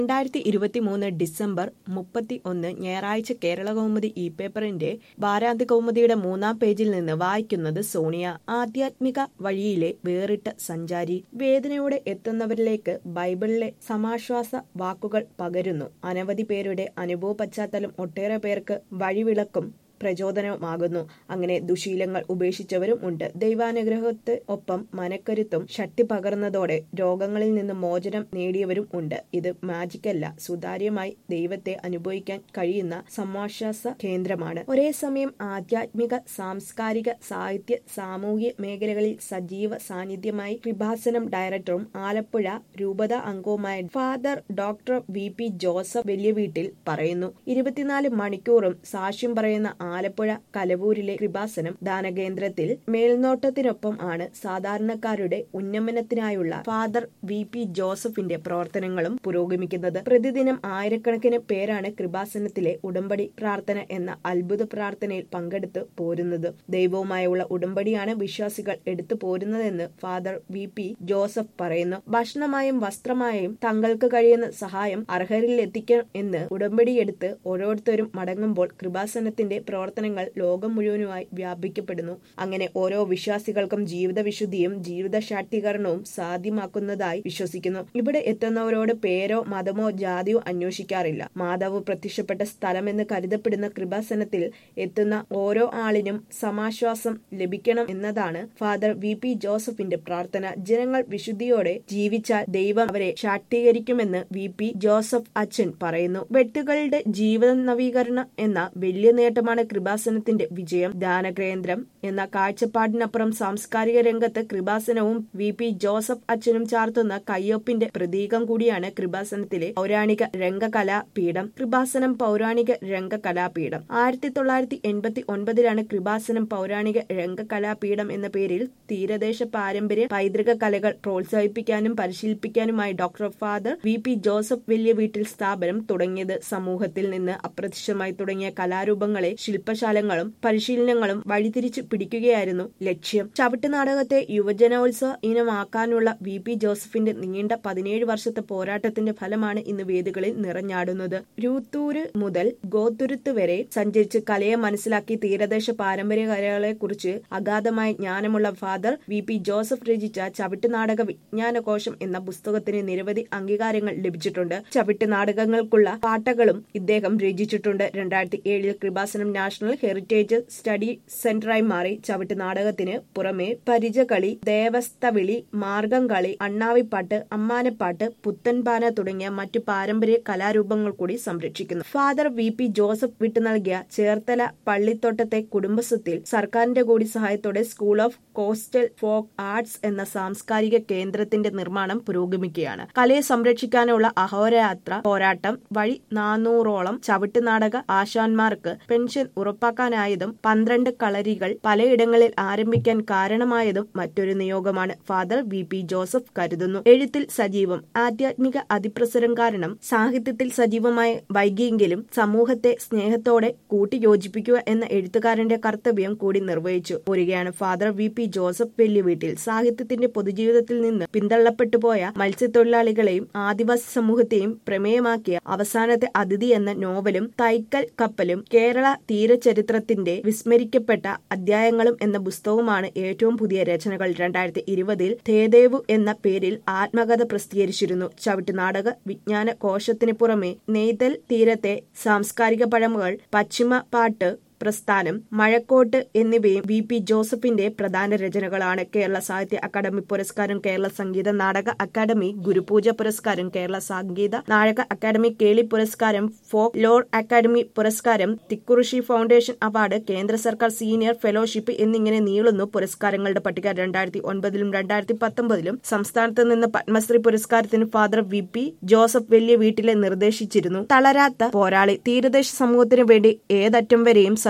രണ്ടായിരത്തി ഇരുപത്തിമൂന്ന് ഡിസംബർ മുപ്പത്തി ഒന്ന് ഞായറാഴ്ച കേരള കൗമുദി ഇ പേപ്പറിന്റെ വാരാന്ത്യ കൗമുദിയുടെ മൂന്നാം പേജിൽ നിന്ന് വായിക്കുന്നത് സോണിയ ആധ്യാത്മിക വഴിയിലെ വേറിട്ട സഞ്ചാരി വേദനയോടെ എത്തുന്നവരിലേക്ക് ബൈബിളിലെ സമാശ്വാസ വാക്കുകൾ പകരുന്നു അനവധി പേരുടെ അനുഭവ പശ്ചാത്തലം ഒട്ടേറെ പേർക്ക് വഴിവിളക്കും പ്രചോദനമാകുന്നു അങ്ങനെ ദുശീലങ്ങൾ ഉപേക്ഷിച്ചവരും ഉണ്ട് ദൈവാനുഗ്രഹത്തെ ഒപ്പം മനക്കരുത്തും ശക്തി പകർന്നതോടെ രോഗങ്ങളിൽ നിന്ന് മോചനം നേടിയവരും ഉണ്ട് ഇത് മാജിക്കല്ല സുതാര്യമായി ദൈവത്തെ അനുഭവിക്കാൻ കഴിയുന്ന സമാശ്വാസ കേന്ദ്രമാണ് ഒരേ സമയം ആധ്യാത്മിക സാംസ്കാരിക സാഹിത്യ സാമൂഹ്യ മേഖലകളിൽ സജീവ സാന്നിധ്യമായി കൃപാസനം ഡയറക്ടറും ആലപ്പുഴ രൂപത അംഗവുമായ father doctor V P Joseph Valiyaveettil പറയുന്നു ഇരുപത്തിനാല് മണിക്കൂറും സാക്ഷ്യം പറയുന്ന ആലപ്പുഴ കലവൂരിലെ കൃപാസനം ദാനകേന്ദ്രത്തിൽ മേൽനോട്ടത്തിനൊപ്പം ആണ് സാധാരണക്കാരുടെ ഉന്നമനത്തിനായുള്ള ഫാദർ വി പി ജോസഫിന്റെ പ്രവർത്തനങ്ങളും പുരോഗമിക്കുന്നത് പ്രതിദിനം ആയിരക്കണക്കിന് പേരാണ് കൃപാസനത്തിലെ ഉടമ്പടി പ്രാർത്ഥന എന്ന അത്ഭുത പ്രാർത്ഥനയിൽ പങ്കെടുത്ത് പോരുന്നത് ദൈവവുമായുള്ള ഉടമ്പടിയാണ് വിശ്വാസികൾ എടുത്തു പോരുന്നതെന്ന് ഫാദർ വി പി ജോസഫ് പറയുന്നു ഭക്ഷണമായും വസ്ത്രമായും തങ്ങൾക്ക് കഴിയുന്ന സഹായം അർഹരിൽ എത്തിക്കണം എന്ന് ഉടമ്പടിയെടുത്ത് ഓരോരുത്തരും മടങ്ങുമ്പോൾ കൃപാസനത്തിന്റെ പ്രവർത്തനങ്ങൾ ലോകം മുഴുവനുമായി വ്യാപിക്കപ്പെടുന്നു അങ്ങനെ ഓരോ വിശ്വാസികൾക്കും ജീവിത വിശുദ്ധിയും ജീവിത ശാക്തീകരണവും സാധ്യമാക്കുന്നതായി വിശ്വസിക്കുന്നു ഇവിടെ എത്തുന്നവരോട് പേരോ മതമോ ജാതിയോ അന്വേഷിക്കാറില്ല മാതാവ് പ്രത്യക്ഷപ്പെട്ട സ്ഥലമെന്ന് കരുതപ്പെടുന്ന കൃപാസനത്തിൽ എത്തുന്ന ഓരോ ആളിനും സമാശ്വാസം ലഭിക്കണം എന്നതാണ് ഫാദർ വി പി ജോസഫിന്റെ പ്രാർത്ഥന ജനങ്ങൾ വിശുദ്ധിയോടെ ജീവിച്ചാൽ ദൈവം അവരെ ശാക്തീകരിക്കുമെന്ന് വി പി ജോസഫ് അച്ഛൻ പറയുന്നു വ്യക്തികളുടെ ജീവിത നവീകരണം എന്ന വലിയ നേട്ടമാണ് കൃപാസനത്തിന്റെ വിജയം ദാനകേന്ദ്രം എന്ന കാഴ്ചപ്പാടിനപ്പുറം സാംസ്കാരിക രംഗത്ത് കൃപാസനവും വി പി ജോസഫ് അച്ഛനും ചാർത്തുന്ന കയ്യൊപ്പിന്റെ പ്രതീകം കൂടിയാണ് കൃപാസനത്തിലെ പൗരാണിക രംഗകലാ പീഠം കൃപാസനം പൗരാണിക രംഗകലാപീഠം ആയിരത്തി തൊള്ളായിരത്തി എൺപത്തി ഒൻപതിലാണ് കൃപാസനം പൗരാണിക രംഗകലാപീഠം എന്ന പേരിൽ തീരദേശ പാരമ്പര്യ പൈതൃക കലകൾ പ്രോത്സാഹിപ്പിക്കാനും പരിശീലിപ്പിക്കാനുമായി doctor father V P Joseph Valiyaveettil സ്ഥാപനം തുടങ്ങിയത് സമൂഹത്തിൽ നിന്ന് അപ്രത്യക്ഷമായി തുടങ്ങിയ കലാരൂപങ്ങളെ ശില്പശാലങ്ങളും പരിശീലനങ്ങളും വഴിതിരിച്ചു പിടിക്കുകയായിരുന്നു ലക്ഷ്യം ചവിട്ട് നാടകത്തെ യുവജനോത്സവ ഇനമാക്കാനുള്ള വി പി ജോസഫിന്റെ നീണ്ട പതിനേഴ് വർഷത്തെ പോരാട്ടത്തിന്റെ ഫലമാണ് ഇന്ന് വേദികളിൽ നിറഞ്ഞാടുന്നത് രൂത്തൂര് മുതൽ ഗോതുരുത്ത് വരെ സഞ്ചരിച്ച് കലയെ മനസ്സിലാക്കി തീരദേശ പാരമ്പര്യ കലകളെ കുറിച്ച് അഗാധമായ ജ്ഞാനമുള്ള ഫാദർ വി പി ജോസഫ് രചിച്ച ചവിട്ട് നാടക വിജ്ഞാനകോശം എന്ന പുസ്തകത്തിന് നിരവധി അംഗീകാരങ്ങൾ ലഭിച്ചിട്ടുണ്ട് ചവിട്ട് നാടകങ്ങൾക്കുള്ള പാട്ടകളും ഇദ്ദേഹം രചിച്ചിട്ടുണ്ട് രണ്ടായിരത്തി ഏഴിൽ കൃപാസനം നാഷണൽ ഹെറിറ്റേജ് സ്റ്റഡി സെന്ററായി മാറി ചവിട്ട് നാടകത്തിന് പുറമെ പരിചകളി ദേവസ്ഥവിളി മാർഗം കളി അണ്ണാവിപ്പാട്ട് അമ്മാനപ്പാട്ട് പുത്തൻപാന തുടങ്ങിയ മറ്റു പാരമ്പര്യ കലാരൂപങ്ങൾ കൂടി സംരക്ഷിക്കുന്നു ഫാദർ വി പി ജോസഫ് വിട്ടു നൽകിയ ചേർത്തല പള്ളിത്തോട്ടത്തെ കുടുംബസ്വത്തിൽ സർക്കാരിന്റെ കൂടി സഹായത്തോടെ school of coastal folk arts എന്ന സാംസ്കാരിക കേന്ദ്രത്തിന്റെ നിർമ്മാണം പുരോഗമിക്കുകയാണ് കലയെ സംരക്ഷിക്കാനുള്ള അഹോരാത്ര പോരാട്ടം വഴി നാനൂറോളം ചവിട്ടുനാടക ആശാന്മാർക്ക് പെൻഷൻ ഉറപ്പാക്കാനായതും പന്ത്രണ്ട് കളരികൾ പലയിടങ്ങളിൽ ആരംഭിക്കാൻ കാരണമായതും മറ്റൊരു നിയോഗമാണ് ഫാദർ വി പി ജോസഫ് കരുതുന്നു എഴുത്തിൽ സജീവം ആധ്യാത്മിക അതിപ്രസരം കാരണം സാഹിത്യത്തിൽ സജീവമായി വൈകിയെങ്കിലും സമൂഹത്തെ സ്നേഹത്തോടെ കൂട്ടിയോജിപ്പിക്കുക എന്ന എഴുത്തുകാരന്റെ കർത്തവ്യം കൂടി നിർവഹിച്ചു പോരുകയാണ് father V P Joseph Valiyaveettil സാഹിത്യത്തിന്റെ പൊതുജീവിതത്തിൽ നിന്ന് പിന്തള്ളപ്പെട്ടുപോയ മത്സ്യത്തൊഴിലാളികളെയും ആദിവാസി സമൂഹത്തെയും പ്രമേയമാക്കിയ അവസാനത്തെ അതിഥി എന്ന നോവലും തൈക്കൽ കപ്പലും കേരള തീരചരിത്രത്തിന്റെ വിസ്മരിക്കപ്പെട്ട അധ്യായങ്ങളും എന്ന പുസ്തകവുമാണ് ഏറ്റവും പുതിയ രചനകൾ രണ്ടായിരത്തി ഇരുപതിൽ തേദേവു എന്ന പേരിൽ ആത്മകഥ പ്രസിദ്ധീകരിച്ചിരുന്നു ചവിട്ട് നാടക വിജ്ഞാന കോശത്തിന് പുറമെ നെയ്തൽ തീരത്തെ സാംസ്കാരിക പഴമകൾ പശ്ചിമ പാട്ട് പ്രസ്ഥാനം മഴക്കോട്ട് എന്നിവയും വി പി ജോസഫിന്റെ പ്രധാന രചനകളാണ് കേരള സാഹിത്യ അക്കാദമി പുരസ്കാരം കേരള സംഗീത നാടക അക്കാദമി ഗുരുപൂജ പുരസ്കാരം കേരള സംഗീത നാടക അക്കാദമി കേളി പുരസ്കാരം ഫോക്ക് ലോർ അക്കാദമി പുരസ്കാരം തിക്കുറിശി ഫൗണ്ടേഷൻ അവാർഡ് കേന്ദ്ര സർക്കാർ സീനിയർ ഫെലോഷിപ്പ് എന്നിങ്ങനെ നീളുന്നു പുരസ്കാരങ്ങളുടെ പട്ടിക രണ്ടായിരത്തി ഒൻപതിലും രണ്ടായിരത്തി പത്തൊമ്പതിലും സംസ്ഥാനത്ത് നിന്ന് പത്മശ്രീ പുരസ്കാരത്തിന് ഫാദർ വി പി ജോസഫ് വലിയ വീട്ടിലെ നിർദ്ദേശിച്ചിരുന്നു തളരാത്ത പോരാളി തീരദേശ സമൂഹത്തിനു വേണ്ടി ഏതറ്റം വരെയും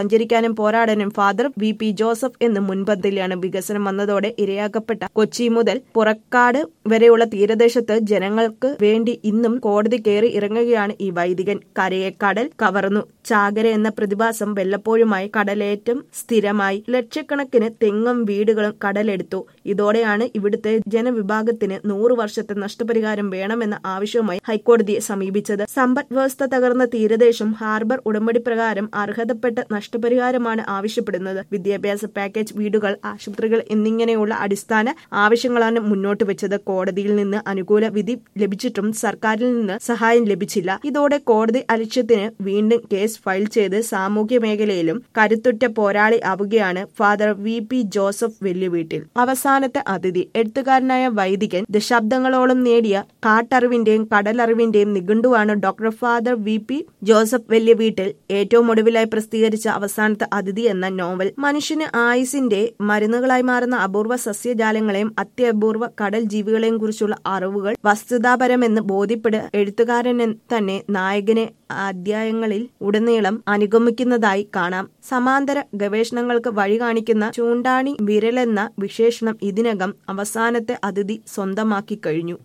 സഞ്ചരിക്കാനും പോരാടാനും ഫാദർ വി പി ജോസഫ് എന്ന് മുൻപന്തിലാണ് വികസനം വന്നതോടെ ഇരയാക്കപ്പെട്ട കൊച്ചി മുതൽ പുറക്കാട് വരെയുള്ള തീരദേശത്ത് ജനങ്ങൾക്ക് വേണ്ടി ഇന്നും കോടതി കയറി ഇറങ്ങുകയാണ് ഈ വൈദികൻ കരയെ കടൽ കവർന്നു ചാകര എന്ന പ്രതിഭാസം വല്ലപ്പോഴുമായി കടലേറ്റം സ്ഥിരമായി ലക്ഷക്കണക്കിന് തെങ്ങും വീടുകളും കടലെടുത്തു ഇതോടെയാണ് ഇവിടുത്തെ ജനവിഭാഗത്തിന് നൂറു വർഷത്തെ നഷ്ടപരിഹാരം വേണമെന്ന ആവശ്യവുമായി ഹൈക്കോടതിയെ സമീപിച്ചത് സമ്പദ് വ്യവസ്ഥ തകർന്ന തീരദേശം ഹാർബർ ഉടമ്പടി പ്രകാരം അർഹതപ്പെട്ട നഷ്ടപരിഹാരമാണ് ആവശ്യപ്പെടുന്നത് വിദ്യാഭ്യാസ പാക്കേജ് വീടുകൾ ആശുപത്രികൾ എന്നിങ്ങനെയുള്ള അടിസ്ഥാന ആവശ്യങ്ങളാണ് മുന്നോട്ട് വെച്ചത് കോടതിയിൽ നിന്ന് അനുകൂല വിധി ലഭിച്ചിട്ടും സർക്കാരിൽ നിന്ന് സഹായം ലഭിച്ചില്ല ഇതോടെ കോടതി അലക്ഷ്യത്തിന് വീണ്ടും കേസ് ഫയൽ ചെയ്ത് സാമൂഹ്യ മേഖലയിലും കരുത്തുറ്റ പോരാളി ആവുകയാണ് father V P Joseph Valiyaveettil അവസാനത്തെ അതിഥി എഴുത്തുകാരനായ വൈദികൻ ദശാബ്ദങ്ങളോളം നേടിയ കാട്ടറിവിന്റെയും കടലറിവിന്റെയും നിഘണ്ടുവാണ് doctor father V P Joseph Valiyaveettil ഏറ്റവും ഒടുവിലായി പ്രസിദ്ധീകരിച്ച അവസാനത്തെ അതിഥി എന്ന നോവൽ മനുഷ്യന് ആയുസിന്റെ മരുന്നുകളായി മാറുന്ന അപൂർവ സസ്യജാലങ്ങളെയും അത്യപൂർവ കടൽ ജീവികളെയും കുറിച്ചുള്ള അറിവുകൾ വസ്തുതാപരമെന്ന് ബോധ്യപ്പെട എഴുത്തുകാരൻ തന്നെ നായകനെ അധ്യായങ്ങളിൽ ഉടനീളം അനുഗമിക്കുന്നതായി കാണാം സമാന്തര ഗവേഷണങ്ങൾക്ക് വഴി കാണിക്കുന്ന ചൂണ്ടാണി വിരലെന്ന വിശേഷണം ഇതിനകം അവസാനത്തെ അതിഥി സ്വന്തമാക്കി കഴിഞ്ഞു